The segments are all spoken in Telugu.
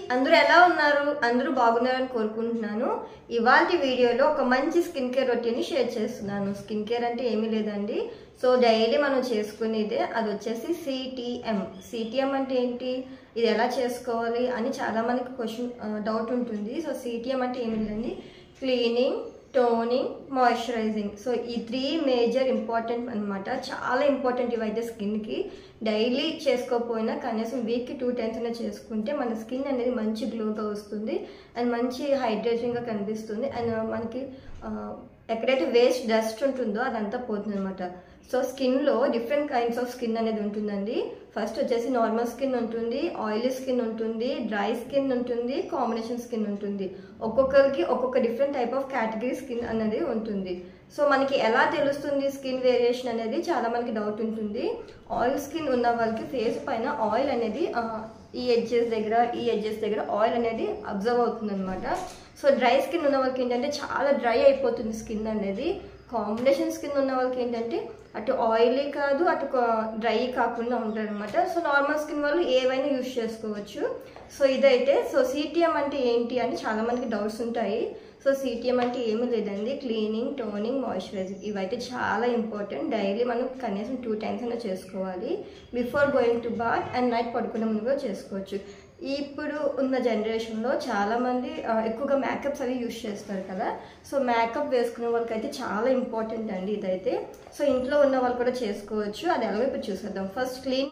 అందరూ ఎలా ఉన్నారు అందరూ బాగున్నారని కోరుకుంటున్నాను ఇవాళ వీడియోలో ఒక మంచి స్కిన్ కేర్ రొటీన్ షేర్ చేస్తున్నాను స్కిన్ కేర్ అంటే ఏమీ లేదండి సో డైలీ మనం చేసుకునేదే అది వచ్చేసి సిటిఎం సిటిఎం అంటే ఏంటి ఇది ఎలా చేసుకోవాలి అని చాలా మందికి క్వశ్చన్ డౌట్ ఉంటుంది సో సిటిఎం అంటే ఏమి లేదండి క్లీనింగ్ టోనింగ్ మాయిశ్చరైజింగ్ సో ఈ త్రీ మేజర్ ఇంపార్టెంట్ అనమాట చాలా ఇంపార్టెంట్ ఇవైతే స్కిన్కి డైలీ చేసుకోకపోయినా కనీసం వీక్కి టూ టైమ్స్ అయినా చేసుకుంటే మన స్కిన్ అనేది మంచి గ్లోగా వస్తుంది అండ్ మంచి హైడ్రేషన్గా కనిపిస్తుంది అండ్ మనకి ఆ, ఎక్కడైతే వేస్ట్ డస్ట్ ఉంటుందో అదంతా పోతుంది అనమాట సో స్కిన్లో డిఫరెంట్ కైండ్స్ ఆఫ్ స్కిన్ అనేది ఉంటుందండి ఫస్ట్ వచ్చేసి నార్మల్ స్కిన్ ఉంటుంది ఆయిలీ స్కిన్ ఉంటుంది డ్రై స్కిన్ ఉంటుంది కాంబినేషన్ స్కిన్ ఉంటుంది ఒక్కొక్కరికి ఒక్కొక్క different type of category skin అనేది ఉంటుంది సో మనకి ఎలా తెలుస్తుంది స్కిన్ వేరియేషన్ అనేది చాలా మనకి డౌట్ ఉంటుంది ఆయిల్ స్కిన్ ఉన్న వాళ్ళకి ఫేస్ పైన ఆయిల్ అనేది ఆ, ఈ ఎడ్జెస్ దగ్గర ఈ ఎడ్జెస్ దగ్గర ఆయిల్ అనేది అబ్జర్వ్ అవుతుంది అనమాట సో డ్రై స్కిన్ ఉన్న వాళ్ళకి ఏంటంటే చాలా డ్రై అయిపోతుంది స్కిన్ అనేది కాంబినేషన్ స్కిన్ ఉన్న వాళ్ళకి ఏంటంటే అటు ఆయిలీ కాదు అటు డ్రై కాకుండా ఉంటారు అనమాట సో నార్మల్ స్కిన్ వాళ్ళు ఏవైనా యూస్ చేసుకోవచ్చు సో ఇదైతే సో సిటిఎం అంటే ఏంటి అని చాలా మందికి డౌట్స్ ఉంటాయి సో సిటిఎం అంటే ఏమీ లేదండి క్లీనింగ్ టోనింగ్ మాయిశ్చరైజింగ్ ఇవైతే చాలా ఇంపార్టెంట్ డైలీ మనం కనీసం టూ టైమ్స్ అయినా చేసుకోవాలి before going to bath and night పడుకునే ముందు కూడా చేసుకోవచ్చు ఇప్పుడు ఉన్న జనరేషన్లో చాలామంది ఆ, ఎక్కువగా మేకప్స్ అవి యూస్ చేస్తారు కదా సో మేకప్ వేసుకునే వాళ్ళకైతే చాలా ఇంపార్టెంట్ అండి ఇదైతే సో ఇంట్లో ఉన్న వాళ్ళు కూడా చేసుకోవచ్చు అది ఎలాగో ఇప్పుడు చూసేద్దాం ఫస్ట్ క్లీన్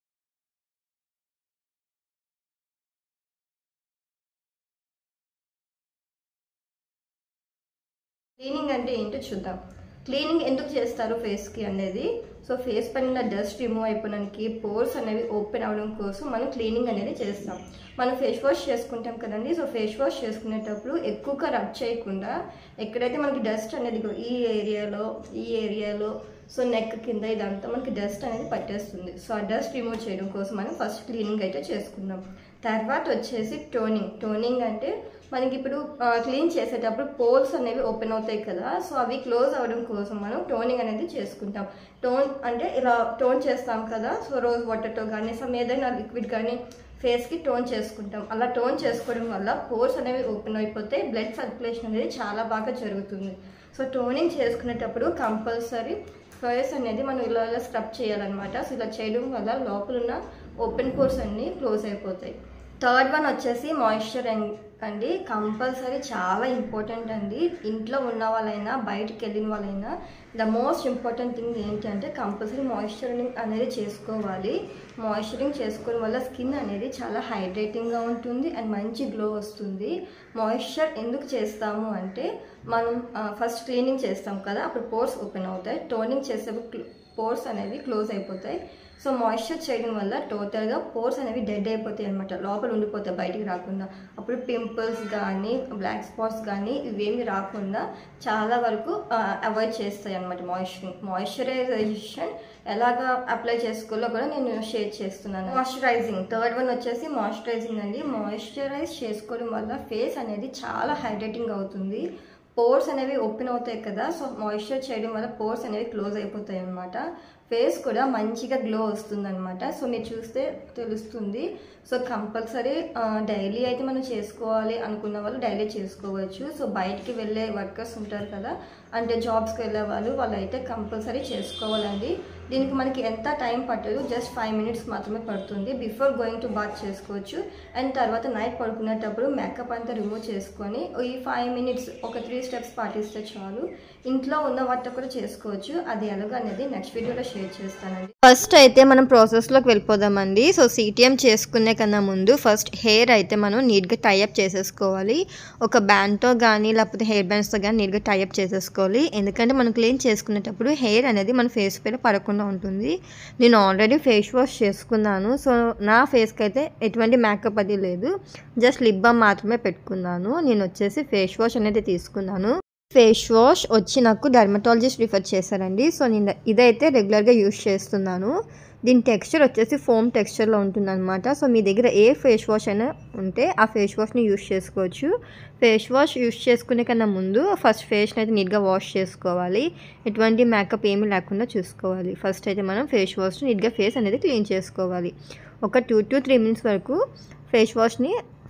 క్లీనింగ్ అంటే ఏంటో చూద్దాం క్లీనింగ్ ఎందుకు చేస్తారు ఫేస్కి అనేది సో ఫేస్ పైన డస్ట్ రిమూవ్ అయిపోవడానికి పోర్స్ అనేవి ఓపెన్ అవ్వడం కోసం మనం క్లీనింగ్ అనేది చేస్తాం మనం ఫేస్ వాష్ చేసుకుంటాం కదండి సో ఫేస్ వాష్ చేసుకునేటప్పుడు ఎక్కువగా రబ్ చేయకుండా ఎక్కడైతే మనకి డస్ట్ అనేది ఇగో ఈ ఏరియాలో ఈ ఏరియాలో సో నెక్ కింద ఇదంతా మనకి డస్ట్ అనేది పట్టేస్తుంది సో ఆ డస్ట్ రిమూవ్ చేయడం కోసం మనం ఫస్ట్ క్లీనింగ్ అయితే చేసుకుందాం తర్వాత వచ్చేసి టోనింగ్ టోనింగ్ అంటే మనకి ఇప్పుడు క్లీన్ చేసేటప్పుడు పోల్స్ అనేవి ఓపెన్ అవుతాయి కదా సో అవి క్లోజ్ అవ్వడం కోసం మనం టోనింగ్ అనేది చేసుకుంటాం టోన్ అంటే ఇలా టోన్ చేస్తాం కదా సో రోజ్ వాటర్తో కానీ సమ్ ఏదైనా లిక్విడ్ కానీ ఫేస్కి టోన్ చేసుకుంటాం అలా టోన్ చేసుకోవడం వల్ల పోర్స్ అనేవి ఓపెన్ అయిపోతాయి బ్లడ్ సర్క్యులేషన్ అనేది చాలా బాగా జరుగుతుంది సో టోనింగ్ చేసుకునేటప్పుడు కంపల్సరీ ఫేస్ అనేది మనం ఇలా ఇలా స్క్రబ్ చేయాలన్నమాట సో ఇలా చేయడం వల్ల లోపల ఉన్న ఓపెన్ పోర్స్ అన్నీ క్లోజ్ అయిపోతాయి థర్డ్ వన్ వచ్చేసి మాయిశ్చర్ అండి కంపల్సరీ చాలా ఇంపార్టెంట్ అండి ఇంట్లో ఉన్న వాళ్ళైనా బయటికి వెళ్ళిన వాళ్ళైనా ద మోస్ట్ ఇంపార్టెంట్ థింగ్ ఏంటి అంటే కంపల్సరీ మాయిశ్చరింగ్ అనేది చేసుకోవాలి మాయిశ్చరింగ్ చేసుకోవడం వల్ల స్కిన్ అనేది చాలా హైడ్రేటింగ్గా ఉంటుంది అండ్ మంచి గ్లో వస్తుంది మాయిశ్చర్ ఎందుకు చేస్తాము అంటే మనం ఫస్ట్ క్లీనింగ్ చేస్తాం కదా అప్పుడు పోర్స్ ఓపెన్ అవుతాయి టోనింగ్ చేసేటప్పుడు పోర్స్ అనేవి క్లోజ్ అయిపోతాయి సో మాయిశ్చర్ చేయడం వల్ల టోటల్గా పోర్స్ అనేవి డెడ్ అయిపోతాయి అనమాట లోపల ఉండిపోతాయి బయటికి రాకుండా అప్పుడు పింపుల్స్ కానీ బ్లాక్ స్పాట్స్ కానీ ఇవేమి రాకుండా చాలా వరకు అవాయిడ్ చేస్తాయి అనమాట మాయిశ్చరింగ్ మాయిశ్చరైజేషన్ ఎలాగా అప్లై చేసుకోవాలో కూడా నేను షేర్ చేస్తున్నాను మాయిశ్చరైజింగ్ థర్డ్ వన్ వచ్చేసి మాయిశ్చరైజింగ్ అండి మాయిశ్చరైజ్ చేసుకోవడం వల్ల ఫేస్ అనేది చాలా హైడ్రేటింగ్ అవుతుంది పోర్స్ అనేవి ఓపెన్ అవుతాయి కదా సో మాయిశ్చర్ చేయడం వల్ల పోర్స్ అనేవి క్లోజ్ అయిపోతాయి అనమాట ఫేస్ కూడా మంచిగా గ్లో వస్తుంది అనమాట సో మీరు చూస్తే తెలుస్తుంది సో కంపల్సరీ డైలీ అయితే మనం చేసుకోవాలి అనుకున్న వాళ్ళు డైలీ చేసుకోవచ్చు సో బయటికి వెళ్ళే వర్కర్స్ ఉంటారు కదా అంటే జాబ్స్కి వెళ్ళే వాళ్ళు వాళ్ళు అయితే కంపల్సరీ చేసుకోవాలండి దీనికి మనకి ఎంత టైం పట్టదు జస్ట్ ఫైవ్ మినిట్స్ మాత్రమే పడుతుంది బిఫోర్ గోయింగ్ టు బాత్ చేసుకోవచ్చు అండ్ తర్వాత నైట్ పడుకునేటప్పుడు మేకప్ అంతా రిమూవ్ చేసుకొని ఈ ఫైవ్ మినిట్స్ ఒక త్రీ స్టెప్స్ పాటిస్తే చాలు ఇంట్లో ఉన్న వాటితో కూడా చేసుకోవచ్చు అది ఎలాగో అనేది నెక్స్ట్ వీడియోలో షేర్ చేస్తానండి ఫస్ట్ అయితే మనం ప్రాసెస్లోకి వెళ్ళిపోదామండి సో సిటిఎం చేసుకునే కన్నా ముందు ఫస్ట్ హెయిర్ అయితే మనం నీట్గా టైఅప్ చేసేసుకోవాలి ఒక బ్యాండ్తో కానీ లేకపోతే హెయిర్ బ్యాండ్స్తో కానీ నీట్గా టైఅప్ చేసేసుకోవాలి ఎందుకంటే మనం క్లీన్ చేసుకునేటప్పుడు హెయిర్ అనేది మన ఫేస్ పైన పడకుండా ఉంటుంది నేను ఆల్రెడీ ఫేస్ వాష్ చేసుకున్నాను సో నా ఫేస్కి అయితే ఎటువంటి మేకప్ అది లేదు జస్ట్ లిప్ బామ్ మాత్రమే పెట్టుకున్నాను నేను వచ్చేసి ఫేస్ వాష్ అనేది తీసుకున్నాను ఫేస్ వాష్ వచ్చి నాకు డర్మటాలజిస్ట్ రిఫర్ చేశారండి సో నేను ఇదైతే రెగ్యులర్గా యూస్ చేస్తున్నాను దీని టెక్స్చర్ వచ్చేసి ఫోమ్ టెక్స్చర్లో ఉంటుందన్నమాట సో మీ దగ్గర ఏ ఫేస్ వాష్ అయినా ఉంటే ఆ ఫేస్ వాష్ని యూస్ చేసుకోవచ్చు ఫేస్ వాష్ యూస్ చేసుకునే కన్నా ముందు ఫస్ట్ ఫేస్ని అయితే నీట్గా వాష్ చేసుకోవాలి ఎటువంటి మేకప్ ఏమీ లేకుండా చూసుకోవాలి ఫస్ట్ అయితే మనం ఫేస్ వాష్ నీట్గా ఫేస్ అనేది క్లీన్ చేసుకోవాలి ఒక టూ టు త్రీ మినిట్స్ వరకు ఫేస్ వాష్ని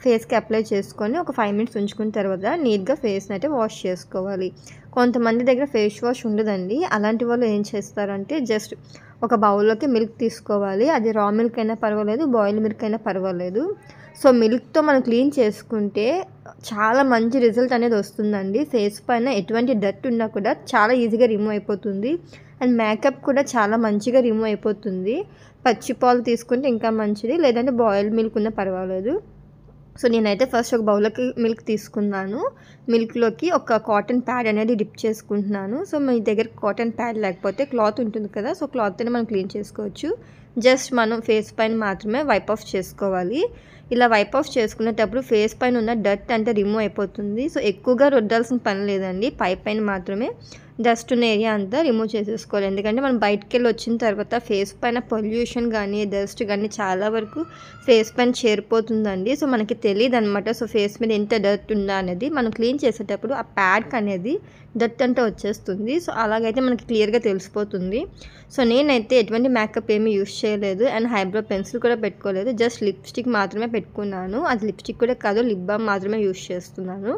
ఫేస్కి అప్లై చేసుకొని ఒక ఫైవ్ మినిట్స్ ఉంచుకున్న తర్వాత నీట్గా ఫేస్ని అయితే వాష్ చేసుకోవాలి కొంతమంది దగ్గర ఫేస్ వాష్ ఉండదండి అలాంటి వాళ్ళు ఏం చేస్తారంటే జస్ట్ ఒక బౌల్లోకి మిల్క్ తీసుకోవాలి అది రా మిల్క్ అయినా పర్వాలేదు బాయిల్ మిల్క్ అయినా పర్వాలేదు సో మిల్క్తో మనం క్లీన్ చేసుకుంటే చాలా మంచి రిజల్ట్ అనేది వస్తుందండి ఫేస్ పైన ఎటువంటి డట్ ఉన్నా కూడా చాలా ఈజీగా రిమూవ్ అయిపోతుంది అండ్ మేకప్ కూడా చాలా మంచిగా రిమూవ్ అయిపోతుంది పచ్చి పాలు తీసుకుంటే ఇంకా మంచిది లేదంటే బాయిల్ మిల్క్ ఉన్నా పర్వాలేదు సో నేనైతే ఫస్ట్ ఒక బౌల్లోకి మిల్క్ తీసుకున్నాను మిల్క్లోకి ఒక కాటన్ ప్యాడ్ అనేది డిప్ చేసుకుంటున్నాను సో మీ దగ్గర కాటన్ ప్యాడ్ లేకపోతే క్లాత్ ఉంటుంది కదా సో క్లాత్తోనే మనం క్లీన్ చేసుకోవచ్చు జస్ట్ మనం ఫేస్ పైన మాత్రమే వైప్ ఆఫ్ చేసుకోవాలి ఇలా వైప్ ఆఫ్ చేసుకునేటప్పుడు ఫేస్ పైన ఉన్న డట్ అంటే రిమూవ్ అయిపోతుంది సో ఎక్కువగా రుద్దాల్సిన పని లేదండి పై పైన మాత్రమే డస్ట్ ఉన్న ఏరియా అంతా రిమూవ్ చేసేసుకోవాలి ఎందుకంటే మనం బయటకు వెళ్ళి వచ్చిన తర్వాత ఫేస్ పైన పొల్యూషన్ కానీ డస్ట్ కానీ చాలా వరకు ఫేస్ పైన చేరిపోతుందండి సో మనకి తెలియదు అనమాట సో ఫేస్ మీద ఎంత డర్ట్ ఉందా అనేది మనం క్లీన్ చేసేటప్పుడు ఆ ప్యాడ్కి అనేది డర్ట్ అంటే వచ్చేస్తుంది సో అలాగైతే మనకి క్లియర్గా తెలిసిపోతుంది సో నేనైతే ఎటువంటి మేకప్ ఏమీ యూస్ చేయలేదు అండ్ హైబ్రో పెన్సిల్ కూడా పెట్టుకోలేదు జస్ట్ లిప్స్టిక్ మాత్రమే పెట్టుకున్నాను అది లిప్స్టిక్ కూడా కాదు లిప్ బామ్ మాత్రమే యూస్ చేస్తున్నాను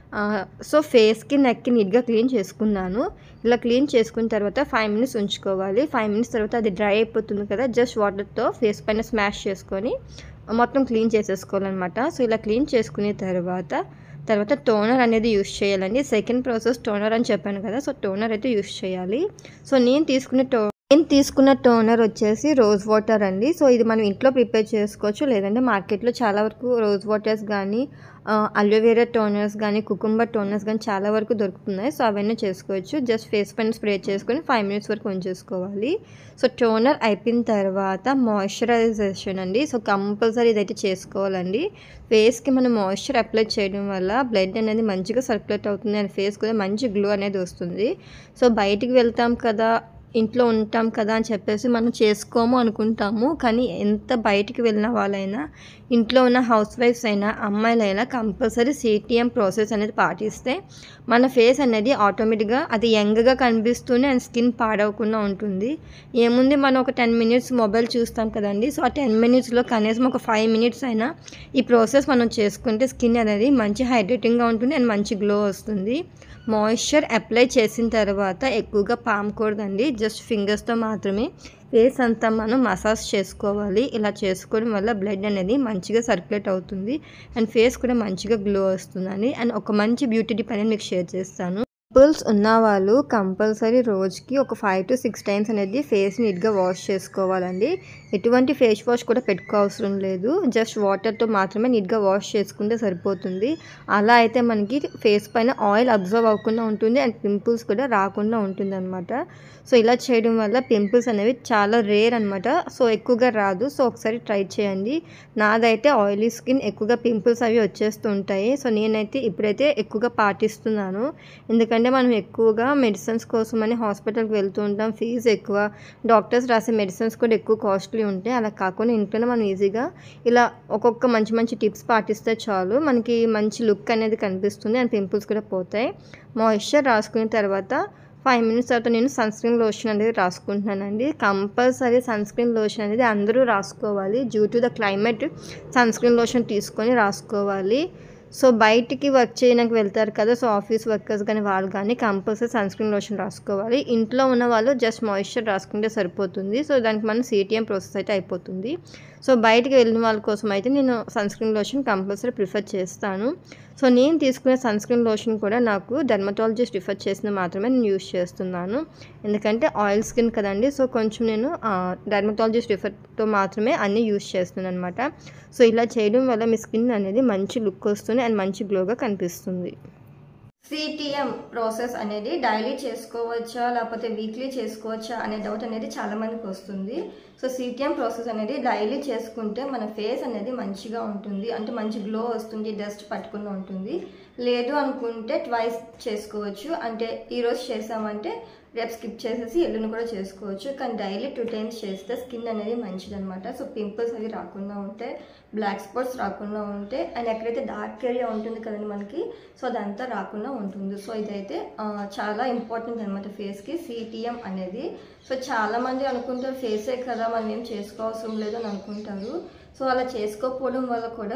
సో ఫేస్కి నెక్కి నీట్గా క్లీన్ చేసుకున్నాను ఇలా క్లీన్ చేసుకున్న తర్వాత ఫైవ్ మినిట్స్ ఉంచుకోవాలి ఫైవ్ మినిట్స్ తర్వాత అది డ్రై అయిపోతుంది కదా జస్ట్ వాటర్తో ఫేస్ పైన స్మాష్ చేసుకొని మొత్తం క్లీన్ చేసేసుకోవాలన్నమాట సో ఇలా క్లీన్ చేసుకునే తర్వాత తర్వాత టోనర్ అనేది యూస్ చేయాలండి సెకండ్ ప్రాసెస్ టోనర్ అని చెప్పాను కదా సో టోనర్ అయితే యూస్ చేయాలి సో నేను తీసుకునే టో నేను తీసుకున్న టోనర్ వచ్చేసి రోజ్ వాటర్ అండి సో ఇది మనం ఇంట్లో ప్రిపేర్ చేసుకోవచ్చు లేదంటే మార్కెట్లో చాలా వరకు రోజ్ వాటర్స్ కానీ అలోవేరా టోనర్స్ కానీ కుకుంబర్ టోనర్స్ కానీ చాలా వరకు దొరుకుతున్నాయి సో అవన్నీ చేసుకోవచ్చు జస్ట్ ఫేస్ పైన స్ప్రే చేసుకొని ఫైవ్ మినిట్స్ వరకు ఉంచేసుకోవాలి సో టోనర్ అయిపోయిన తర్వాత మాయిశ్చరైజేషన్ అండి సో కంపల్సరీ ఇదైతే చేసుకోవాలండి ఫేస్కి మనం మాయిశ్చర్ అప్లై చేయడం వల్ల బ్లడ్ అనేది మంచిగా సర్క్యులేట్ అవుతుంది అండ్ ఫేస్ కూడా మంచి గ్లో అనేది వస్తుంది సో బయటికి వెళ్తాం కదా ఇంట్లో ఉంటాం కదా అని చెప్పేసి మనం చేసుకోము అనుకుంటాము కానీ ఎంత బయటికి వెళ్ళిన వాళ్ళైనా ఇంట్లో ఉన్న హౌస్ వైఫ్స్ అయినా అమ్మాయిలైనా కంపల్సరీ సిటిఎం ప్రాసెస్ అనేది పాటిస్తే మన ఫేస్ అనేది ఆటోమేటిక్గా అది యంగ్గా కనిపిస్తూనే అండ్ స్కిన్ పాడవకుండా ఉంటుంది ఏముంది మనం ఒక టెన్ మినిట్స్ మొబైల్ చూస్తాం కదండి సో ఆ టెన్ మినిట్స్లో కనీసం ఒక ఫైవ్ మినిట్స్ అయినా ఈ ప్రాసెస్ మనం చేసుకుంటే స్కిన్ అనేది మంచి హైడ్రేటింగ్గా ఉంటుంది అండ్ మంచి గ్లో వస్తుంది మాయిశ్చర్ అప్లై చేసిన తర్వాత ఎక్కువగా పామకూడదండి జస్ట్ ఫింగర్స్తో మాత్రమే ఫేస్ అంతా మనం మసాజ్ చేసుకోవాలి ఇలా చేసుకోవడం వల్ల బ్లడ్ అనేది మంచిగా సర్క్యులేట్ అవుతుంది అండ్ ఫేస్ కూడా మంచిగా గ్లో వస్తుందని అండ్ ఒక మంచి బ్యూటీ టిప్ అనేది మీకు షేర్ చేస్తాను పింపుల్స్ ఉన్న వాళ్ళు కంపల్సరీ రోజుకి ఒక ఫైవ్ టు సిక్స్ టైమ్స్ అనేది ఫేస్ నీట్గా వాష్ చేసుకోవాలండి ఎటువంటి ఫేస్ వాష్ కూడా పెట్టుకోవసరం లేదు జస్ట్ వాటర్తో మాత్రమే నీట్గా వాష్ చేసుకుంటే సరిపోతుంది అలా అయితే మనకి ఫేస్ పైన ఆయిల్ అబ్జర్వ్ అవ్వకుండా ఉంటుంది అండ్ పింపుల్స్ కూడా రాకుండా ఉంటుంది అనమాట సో ఇలా చేయడం వల్ల పింపుల్స్ అనేవి చాలా రేర్ అనమాట సో ఎక్కువగా రాదు సో ఒకసారి ట్రై చేయండి నాదైతే ఆయిలీ స్కిన్ ఎక్కువగా పింపుల్స్ అవి వచ్చేస్తూ ఉంటాయి సో నేనైతే ఇప్పుడైతే ఎక్కువగా పాటిస్తున్నాను ఎందుకంటే మనం ఎక్కువగా మెడిసిన్స్ కోసం అని హాస్పిటల్కి వెళ్తూ ఉంటాం ఫీజు ఎక్కువ డాక్టర్స్ రాసే మెడిసిన్స్ కూడా ఎక్కువ కాస్ట్లీ ఉంటాయి అలా కాకుండా ఇంట్లోనే మనం ఈజీగా ఇలా ఒక్కొక్క మంచి మంచి టిప్స్ పాటిస్తే చాలు మనకి మంచి లుక్ అనేది కనిపిస్తుంది అండ్ పింపుల్స్ కూడా పోతాయి మాయిశ్చర్ రాసుకున్న తర్వాత ఫైవ్ మినిట్స్ తర్వాత నేను సన్ స్క్రీన్ లోషన్ అనేది రాసుకుంటున్నానండి కంపల్సరీ సన్ స్క్రీన్ లోషన్ అనేది అందరూ రాసుకోవాలి due to the climate sunscreen lotion తీసుకొని రాసుకోవాలి సో బయటికి వర్క్ చేయడానికి వెళ్తారు కదా సో ఆఫీస్ వర్కర్స్ కానీ వాళ్ళు కానీ కంపల్సరీ సన్ స్క్రీన్ లోషన్ రాసుకోవాలి ఇంట్లో ఉన్న వాళ్ళు జస్ట్ మాయిశ్చర్ రాసుకుంటే సరిపోతుంది సో దానికి మనం సిటిఎం ప్రాసెస్ అయితే అయిపోతుంది సో బయటికి వెళ్ళిన వాళ్ళ కోసం అయితే నేను sunscreen lotion compulsory prefer చేస్తాను సో నేను తీసుకునే సన్ స్క్రీన్ లోషన్ కూడా నాకు డెర్మటాలజిస్ట్ రిఫర్ చేసిన మాత్రమే నేను యూస్ చేస్తున్నాను ఎందుకంటే ఆయిల్ స్కిన్ కదండి సో కొంచెం నేను డెర్మటాలజిస్ట్ రిఫర్తో మాత్రమే అన్నీ యూస్ చేస్తున్నాను అనమాట సో ఇలా చేయడం వల్ల మీ స్కిన్ అనేది మంచి లుక్ వస్తుంది అండ్ మంచి గ్లోగా కనిపిస్తుంది సిటిఎం ప్రాసెస్ అనేది డైలీ చేసుకోవచ్చా లేకపోతే వీక్లీ చేసుకోవచ్చా అనే డౌట్ అనేది చాలా మందికి వస్తుంది సో సిటిఎం ప్రాసెస్ అనేది డైలీ చేసుకుంటే మన ఫేస్ అనేది మంచిగా ఉంటుంది అంటే మంచి గ్లో వస్తుంది డస్ట్ పట్టకుండా ఉంటుంది లేదు అనుకుంటే ట్వైస్ చేసుకోవచ్చు అంటే ఈరోజు చేసామంటే రేపు స్కిప్ చేసేసి ఎల్లుని కూడా చేసుకోవచ్చు కానీ డైలీ టూ టైమ్స్ చేస్తే స్కిన్ అనేది మంచిదనమాట సో పింపుల్స్ అవి రాకుండా ఉంటే బ్లాక్ స్పాట్స్ రాకుండా ఉంటే అండ్ ఎక్కడైతే డార్క్ ఏరియా ఉంటుంది కదండి మనకి సో అదంతా రాకుండా ఉంటుంది సో ఇదైతే ఆ, చాలా ఇంపార్టెంట్ అనమాట ఫేస్కి సిటిఎం అనేది సో చాలామంది అనుకుంటారు ఫేసే కదా మనం ఏం చేసుకోవాల్సిన లేదు అని అనుకుంటారు సో అలా చేసుకోకపోవడం వల్ల కూడా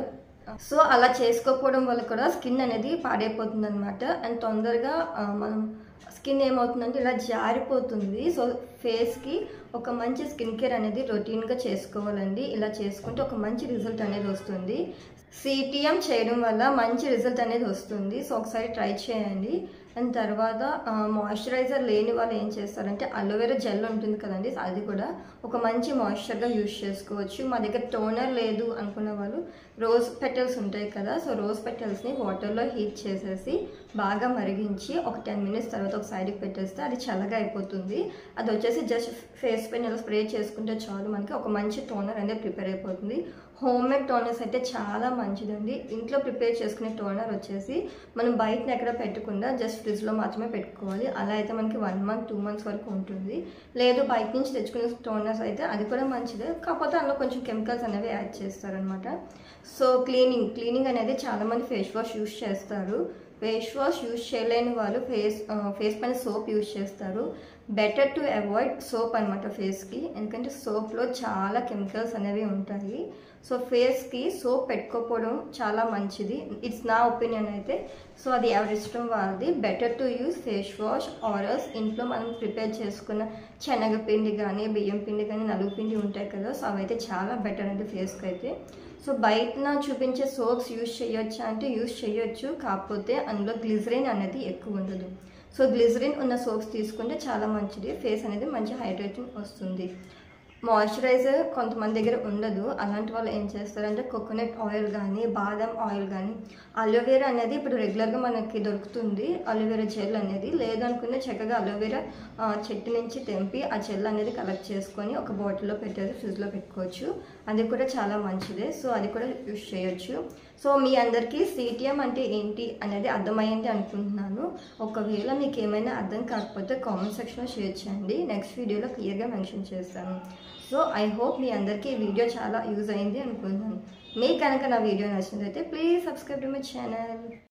సో అలా చేసుకోకపోవడం వల్ల కూడా స్కిన్ అనేది పాడైపోతుంది అనమాట అండ్ తొందరగా ఆ, మనం స్కిన్ ఏమవుతుందంటే ఇలా జారిపోతుంది సో ఫేస్కి ఒక మంచి స్కిన్ కేర్ అనేది రొటీన్గా చేసుకోవాలండి ఇలా చేసుకుంటే ఒక మంచి రిజల్ట్ అనేది వస్తుంది సిటిఎం చేయడం వల్ల మంచి రిజల్ట్ అనేది వస్తుంది సో ఒకసారి ట్రై చేయండి అండ్ తర్వాత మాయిశ్చరైజర్ లేని వాళ్ళు ఏం చేస్తారంటే అలోవెరా జెల్ ఉంటుంది కదండి అది కూడా ఒక మంచి మాయిశ్చర్గా యూజ్ చేసుకోవచ్చు మా దగ్గర టోనర్ లేదు అనుకున్న వాళ్ళు రోజ్ పెటల్స్ ఉంటాయి కదా సో రోజ్ పెటల్స్ని వాటర్లో హీట్ చేసేసి బాగా మరిగించి ఒక టెన్ మినిట్స్ తర్వాత ఒక సైడ్కి పెట్టేస్తే అది చల్లగా అయిపోతుంది అది వచ్చేసి జస్ట్ ఫేస్ పైన ఇలా స్ప్రే చేసుకుంటే చాలు మనకి ఒక మంచి టోనర్ అనేది ప్రిపేర్ అయిపోతుంది హోమ్ మేడ్ టోనర్స్ అయితే చాలా మంచిదండి ఇంట్లో ప్రిపేర్ చేసుకునే టోనర్ వచ్చేసి మనం బయటన ఎక్కడ పెట్టకుండా జస్ట్ ఫ్రిడ్జ్లో మాత్రమే పెట్టుకోవాలి అలా అయితే మనకి వన్ మంత్ టూ మంత్స్ వరకు ఉంటుంది లేదు బయట నుంచి తెచ్చుకునే టోనర్స్ అయితే అది కూడా మంచిదే కాకపోతే అందులో కొంచెం కెమికల్స్ అనేవి యాడ్ చేస్తారనమాట సో క్లీనింగ్ క్లీనింగ్ అనేది చాలామంది ఫేస్ వాష్ యూస్ చేస్తారు ఫేస్ వాష్ యూస్ చేయలేని వాళ్ళు ఫేస్ ఫేస్ పైన సోప్ యూస్ చేస్తారు బెటర్ టు అవాయిడ్ సోప్ అనమాట ఫేస్కి ఎందుకంటే సోప్లో చాలా కెమికల్స్ అనేవి ఉంటాయి సో ఫేస్కి సోప్ పెట్టుకోకపోవడం చాలా మంచిది ఇట్స్ నా ఒపీనియన్ అయితే సో అది ఎవరి ఇష్టం వాళ్ళది better to use face wash ఆరల్స్ ఇంట్లో మనం ప్రిపేర్ చేసుకున్న శనగపిండి కానీ బియ్యం పిండి కానీ నలుగు పిండి ఉంటాయి కదా సో అవైతే చాలా బెటర్ అండి ఫేస్కి అయితే సో బయటన చూపించే సోప్స్ యూజ్ చేయొచ్చా అంటే యూజ్ చేయొచ్చు కాకపోతే అందులో గ్లిజరిన్ అనేది ఎక్కువ ఉండదు సో గ్లిజరిన్ ఉన్న సోప్స్ తీసుకుంటే చాలా మంచిది ఫేస్ అనేది మంచి హైడ్రేటింగ్ వస్తుంది మాయిశ్చరైజర్ కొంతమంది దగ్గర ఉండదు అలాంటి వాళ్ళు ఏం చేస్తారంటే కోకోనట్ ఆయిల్ కానీ బాదం ఆయిల్ కానీ అలోవెరా అనేది ఇప్పుడు రెగ్యులర్గా మనకి దొరుకుతుంది అలోవెరా జెల్ అనేది లేదనుకునే చక్కగా అలోవెరా ఆ, చెట్టు నుంచి తెంపి ఆ జెల్ అనేది కలెక్ట్ చేసుకొని ఒక బాటిల్లో పెట్టేసి ఫ్రిడ్జ్లో పెట్టుకోవచ్చు అది కూడా చాలా మంచిదే సో అది కూడా యూస్ చేయొచ్చు సో మీ అందరికీ సిటిఎం అంటే ఏంటి అనేది అర్థమైంది అనుకుంటున్నాను ఒకవేళ మీకు ఏమైనా అర్థం కాకపోతే కామెంట్ సెక్షన్లో షేర్ చేయండి నెక్స్ట్ వీడియోలో క్లియర్గా మెన్షన్ చేస్తాను సో ఐ హోప్ మీ అందరికీ ఈ వీడియో చాలా యూజ్ అయింది అనుకుంటున్నాను మీకు కనుక నా వీడియో నచ్చినట్లయితే please subscribe to my channel